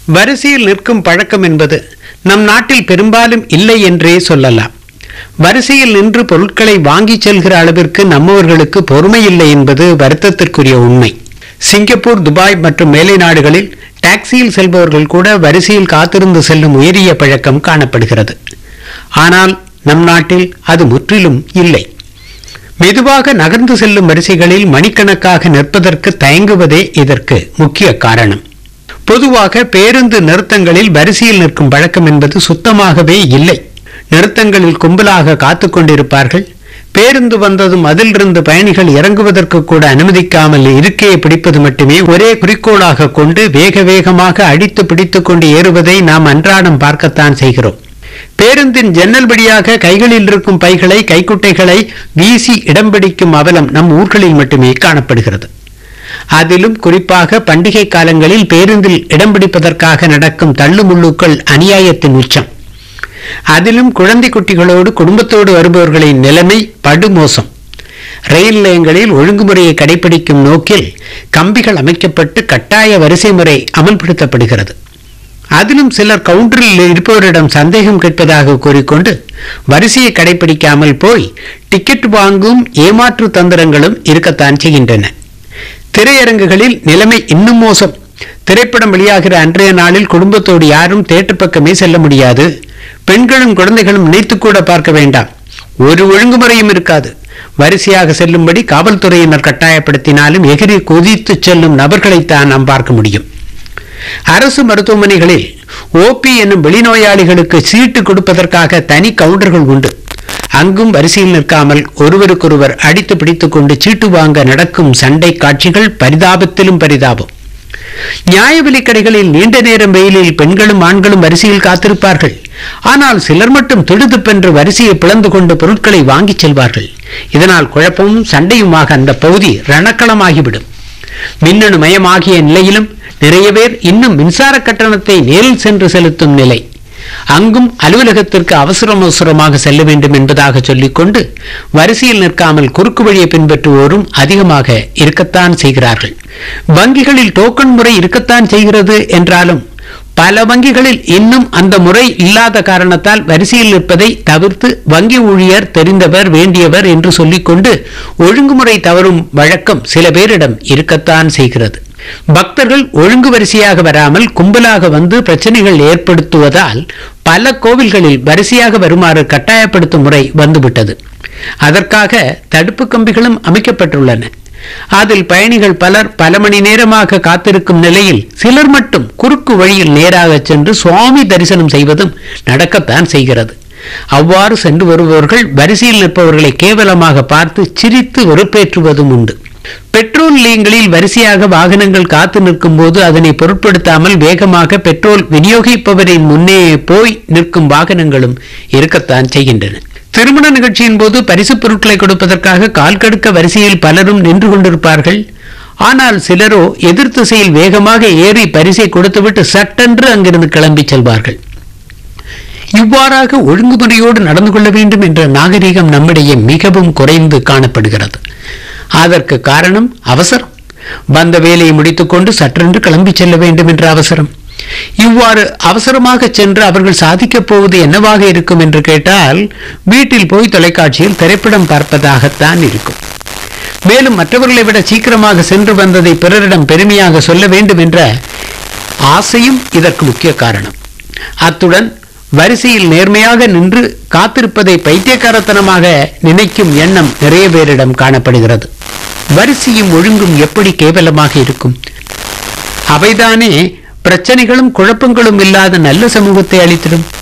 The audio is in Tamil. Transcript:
வரிசையில் நிற்கும் பழக்கம் என்பது நம் நாட்டில் பெரும்பாலும் இல்லை என்றே சொல்லலாம் வரிசையில் நின்று பொருட்களை வாங்கிச் செல்கிற அளவிற்கு நம்மவர்களுக்கு பொறுமை இல்லை என்பது வருத்தத்திற்குரிய உண்மை சிங்கப்பூர் துபாய் மற்றும் மேலை நாடுகளில் டாக்ஸியில் செல்பவர்கள் கூட வரிசையில் காத்திருந்து செல்லும் உயரிய பழக்கம் காணப்படுகிறது ஆனால் நம் நாட்டில் அது முற்றிலும் இல்லை மெதுவாக நகர்ந்து செல்லும் வரிசைகளில் மணிக்கணக்காக நிற்பதற்கு தயங்குவதே இதற்கு முக்கிய காரணம் பொதுவாக பேருந்து நிறுத்தங்களில் வரிசையில் நிற்கும் பழக்கம் என்பது சுத்தமாகவே இல்லை நிறுத்தங்களில் கும்பலாக காத்துக் கொண்டிருப்பார்கள் பேருந்து வந்ததும் அதிலிருந்து பயணிகள் இறங்குவதற்கு கூட அனுமதிக்காமல் இருக்கையை பிடிப்பது மட்டுமே ஒரே குறிக்கோளாக கொண்டு வேக வேகமாக அடித்து பிடித்துக் கொண்டு ஏறுவதை நாம் அன்றாடம் பார்க்கத்தான் செய்கிறோம் பேருந்தின் ஜன்னல் வழியாக கைகளில் இருக்கும் பைகளை கைக்குட்டைகளை வீசி இடம் பிடிக்கும் அவலம் நம் ஊர்களில் மட்டுமே காணப்படுகிறது அதிலும் குறிப்பாக பண்டிகை காலங்களில் பேருந்தில் இடம் பிடிப்பதற்காக நடக்கும் தள்ளுமுள்ளுக்கள் அநியாயத்தின் உச்சம் அதிலும் குழந்தை குட்டிகளோடு குடும்பத்தோடு வருபவர்களின் நிலைமை படுமோசம் ரயில் நிலையங்களில் ஒழுங்குமுறையை கடைபிடிக்கும் நோக்கில் கம்பிகள் அமைக்கப்பட்டு கட்டாய வரிசை முறை அமல்படுத்தப்படுகிறது அதிலும் சிலர் கவுண்டரில் இருப்பவரிடம் சந்தேகம் கேட்பதாக கூறிக்கொண்டு வரிசையை கடைபிடிக்காமல் போய் டிக்கெட் வாங்கும் ஏமாற்று தந்திரங்களும் இருக்கத்தான் செய்கின்றன திரையரங்குகளில் நிலைமை இன்னும் மோசம் திரைப்படம் வெளியாகிற அன்றைய நாளில் குடும்பத்தோடு யாரும் தேட்டர் பக்கமே செல்ல முடியாது பெண்களும் குழந்தைகளும் நினைத்துக்கூட பார்க்க வேண்டாம் ஒரு ஒழுங்குமுறையும் இருக்காது வரிசையாக செல்லும்படி காவல்துறையினர் கட்டாயப்படுத்தினாலும் எகிரி குதித்து செல்லும் நபர்களைத்தான் நாம் பார்க்க முடியும் அரசு மருத்துவமனைகளில் ஓபி என்னும் வெளிநோயாளிகளுக்கு சீட்டு கொடுப்பதற்காக தனி கவுண்டர்கள் உண்டு அங்கும் வரிசையில் நிற்காமல் ஒருவருக்கொருவர் அடித்து பிடித்துக் கொண்டு சீட்டு வாங்க நடக்கும் சண்டை காட்சிகள் பரிதாபத்திலும் பரிதாபம் நியாய விலைக் கடைகளில் நீண்ட நேரம் வெயிலில் பெண்களும் ஆண்களும் வரிசையில் காத்திருப்பார்கள் ஆனால் சிலர் மட்டும் திடுதுப்பென்று வரிசையை பிளந்து கொண்டு பொருட்களை வாங்கிச் செல்வார்கள் இதனால் குழப்பமும் சண்டையுமாக அந்த பகுதி ரணக்களமாகிவிடும் மின்னணு மயமாகிய நிலையிலும் நிறைய பேர் இன்னும் மின்சார கட்டணத்தை நேரில் சென்று செலுத்தும் நிலை அங்கும் அலுவலகத்திற்கு அவசரம் அவசரமாக செல்ல வேண்டும் என்பதாக சொல்லிக்கொண்டு வரிசையில் நிற்காமல் குறுக்கு வழியை பின்பற்றுவோரும் அதிகமாக இருக்கத்தான் செய்கிறார்கள் வங்கிகளில் டோக்கன் முறை இருக்கத்தான் செய்கிறது என்றாலும் பல வங்கிகளில் இன்னும் அந்த முறை இல்லாத காரணத்தால் வரிசையில் நிற்பதை தவிர்த்து வங்கி ஊழியர் தெரிந்தவர் வேண்டியவர் என்று சொல்லிக்கொண்டு ஒழுங்குமுறை தவறும் வழக்கம் சில பேரிடம் இருக்கத்தான் செய்கிறது பக்தர்கள் ஒழுங்கு வரிசையாக வராமல் கும்பலாக வந்து பிரச்சனைகள் ஏற்படுத்துவதால் பல கோவில்களில் வரிசையாக வருமாறு கட்டாயப்படுத்தும் முறை வந்துவிட்டது அதற்காக தடுப்பு கம்பிகளும் அமைக்கப்பட்டுள்ளன அதில் பயணிகள் பலர் பல மணி நேரமாக காத்திருக்கும் நிலையில் சிலர் மட்டும் குறுக்கு வழியில் நேராக சென்று சுவாமி தரிசனம் செய்வதும் நடக்கத்தான் செய்கிறது அவ்வாறு சென்று வருபவர்கள் வரிசையில் நிற்பவர்களை கேவலமாக பார்த்து சிரித்து வெறுப்பேற்றுவதும் உண்டு பெட்ரோல் நிலையங்களில் வரிசையாக வாகனங்கள் காத்து நிற்கும் போது அதனை பொருட்படுத்தாமல் வேகமாக பெட்ரோல் விநியோகிப்பவரின் முன்னே போய் நிற்கும் வாகனங்களும் இருக்கத்தான் செய்கின்றன திருமண நிகழ்ச்சியின் போது பரிசுப் பொருட்களை கொடுப்பதற்காக கால் கடுக்க வரிசையில் பலரும் நின்று கொண்டிருப்பார்கள் ஆனால் சிலரோ எதிர் திசையில் வேகமாக ஏறி பரிசை கொடுத்துவிட்டு சட்டென்று அங்கிருந்து கிளம்பி செல்வார்கள் இவ்வாறாக ஒழுங்குமுறையோடு நடந்து கொள்ள வேண்டும் என்ற நாகரிகம் நம்மிடையே மிகவும் குறைந்து காணப்படுகிறது அதற்கு காரணம் அவசரம் வந்த வேலையை முடித்துக்கொண்டு சற்றென்று கிளம்பி செல்ல வேண்டும் என்ற அவசரம் இவ்வாறு அவசரமாக சென்று அவர்கள் சாதிக்கப் போவது என்னவாக இருக்கும் என்று கேட்டால் வீட்டில் போய் தொலைக்காட்சியில் திரைப்படம் பார்ப்பதாகத்தான் இருக்கும் மேலும் மற்றவர்களை விட சீக்கிரமாக சென்று வந்ததை பிறரிடம் பெருமையாக சொல்ல வேண்டும் என்ற ஆசையும் இதற்கு முக்கிய காரணம் அத்துடன் வரிசையில் நேர்மையாக நின்று காத்திருப்பதை பைத்தியக்காரத்தனமாக நினைக்கும் எண்ணம் நிறைய பேரிடம் காணப்படுகிறது வரிசையும் ஒழுங்கும் எப்படி கேவலமாக இருக்கும் அவைதானே பிரச்சனைகளும் குழப்பங்களும் இல்லாத நல்ல சமூகத்தை அளித்திடும்